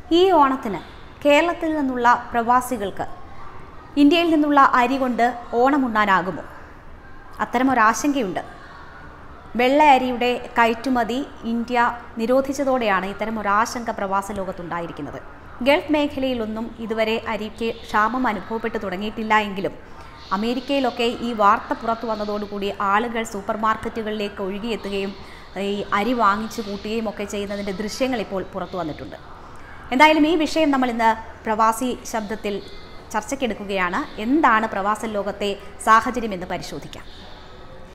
ഈ ഓണത്തിന് കേരളത്തിൽ നിന്നുള്ള പ്രവാസികൾക്ക് ഇന്ത്യയിൽ നിന്നുള്ള അരി കൊണ്ട് ഓണമുണ്ണാനാകുമോ അത്തരമൊരാശങ്കയുണ്ട് വെള്ള അരിയുടെ കയറ്റുമതി ഇന്ത്യ നിരോധിച്ചതോടെയാണ് ഇത്തരം ഒരാശങ്ക പ്രവാസ ലോകത്തുണ്ടായിരിക്കുന്നത് ഗൾഫ് മേഖലയിലൊന്നും ഇതുവരെ അരിക്ക് ക്ഷാമം അനുഭവപ്പെട്ടു തുടങ്ങിയിട്ടില്ല എങ്കിലും അമേരിക്കയിലൊക്കെ ഈ വാർത്ത പുറത്തു വന്നതോടുകൂടി ആളുകൾ സൂപ്പർ മാർക്കറ്റുകളിലേക്ക് ഒഴുകിയെത്തുകയും ഈ അരി വാങ്ങിച്ചു കൂട്ടുകയും ഒക്കെ ചെയ്യുന്നതിൻ്റെ ദൃശ്യങ്ങൾ ഇപ്പോൾ പുറത്തു വന്നിട്ടുണ്ട് എന്തായാലും ഈ വിഷയം നമ്മൾ ഇന്ന് പ്രവാസി ശബ്ദത്തിൽ ചർച്ചയ്ക്കെടുക്കുകയാണ് എന്താണ് പ്രവാസ ലോകത്തെ സാഹചര്യം എന്ന് പരിശോധിക്കാം